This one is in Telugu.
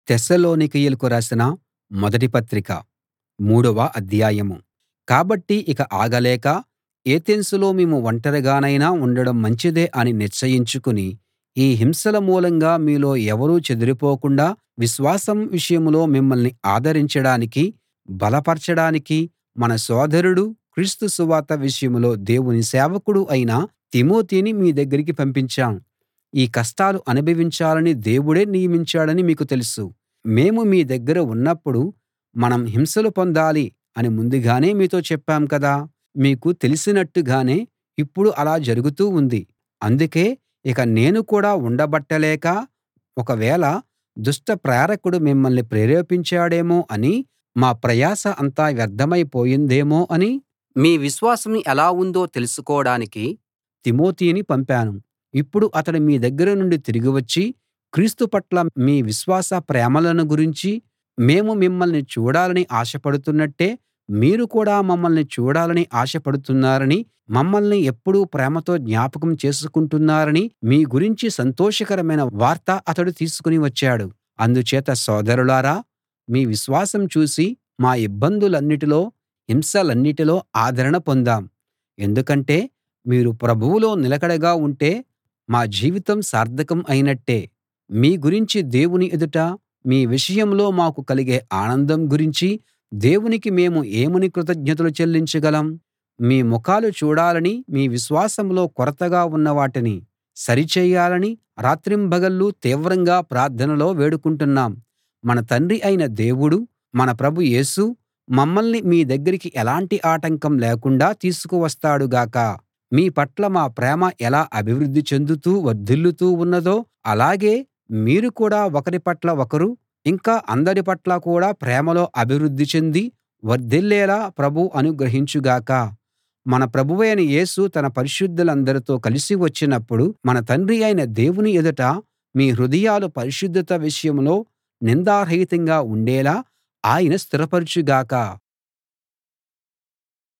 తెస్సలోనికీయులకు రాసిన మొదటి పత్రిక మూడవ అధ్యాయం కాబట్టి ఇక ఆగలేక ఏతెన్సులో మేము ఒంటరిగానైనా ఉండడం మంచిదే అని నిశ్చయించుకుని ఈ హింసల మూలంగా మీలో ఎవరూ చెదిరిపోకుండా విశ్వాసం విషయంలో మిమ్మల్ని ఆదరించడానికీ బలపరచడానికీ మన సోదరుడూ క్రీస్తు సువార్త విషయంలో దేవుని సేవకుడూ అయిన తిమోతిని మీ దగ్గరికి పంపించాం ఈ కష్టాలు అనుభవించాలని దేవుడే నియమించాడని మీకు తెలుసు మేము మీ దగ్గర ఉన్నప్పుడు మనం హింసలు పొందాలి అని ముందుగానే మీతో చెప్పాం కదా మీకు తెలిసినట్టుగానే ఇప్పుడు అలా జరుగుతూ ఉంది అందుకే ఇక నేను కూడా ఉండబట్టలేక ఒకవేళ దుష్ట ప్రేరకుడు మిమ్మల్ని ప్రేరేపించాడేమో అని మా ప్రయాస అంతా వ్యర్థమై పోయిందేమో అని మీ విశ్వాసం ఎలా ఉందో తెలుసుకోడానికి తిమోతిని పంపాను ఇప్పుడు అతడు మీ దగ్గర నుండి తిరిగి వచ్చి క్రీస్తు పట్ల మీ విశ్వాస ప్రేమలను గురించి మేము మిమ్మల్ని చూడాలని ఆశపడుతున్నట్టే మీరు కూడా మమ్మల్ని చూడాలని ఆశపడుతున్నారని మమ్మల్ని ఎప్పుడూ ప్రేమతో జ్ఞాపకం చేసుకుంటున్నారని మీ గురించి సంతోషకరమైన వార్త అతడు తీసుకుని వచ్చాడు అందుచేత సోదరులారా మీ విశ్వాసం చూసి మా ఇబ్బందులన్నిటిలో హింసలన్నిటిలో ఆదరణ పొందాం ఎందుకంటే మీరు ప్రభువులో నిలకడగా ఉంటే మా జీవితం సార్థకం అయినట్టే మీ గురించి దేవుని ఎదుట మీ విషయంలో మాకు కలిగే ఆనందం గురించి దేవునికి మేము ఏమని కృతజ్ఞతలు చెల్లించగలం మీ ముఖాలు చూడాలని మీ విశ్వాసంలో కొరతగా ఉన్న వాటిని సరిచేయాలని రాత్రింబగళ్ళు తీవ్రంగా ప్రార్థనలో వేడుకుంటున్నాం మన తండ్రి అయిన దేవుడూ మన ప్రభు యేసూ మమ్మల్ని మీ దగ్గరికి ఎలాంటి ఆటంకం లేకుండా తీసుకువస్తాడు గాక మీ పట్ల మా ప్రేమ ఎలా అభివృద్ధి చెందుతూ వర్ధిల్లుతూ ఉన్నదో అలాగే మీరు కూడా ఒకరి పట్ల ఒకరు ఇంకా అందరి పట్ల కూడా ప్రేమలో అభివృద్ధి చెంది వర్ధిల్లేలా ప్రభువు అనుగ్రహించు గాక మన ప్రభువైన యేసు తన పరిశుద్ధులందరితో కలిసి వచ్చినప్పుడు మన తండ్రి అయిన దేవుని ఎదుట మీ హృదయాలు పరిశుద్ధత విషయంలో నిందారహితంగా ఉండేలా ఆయన స్థిరపరచు గాక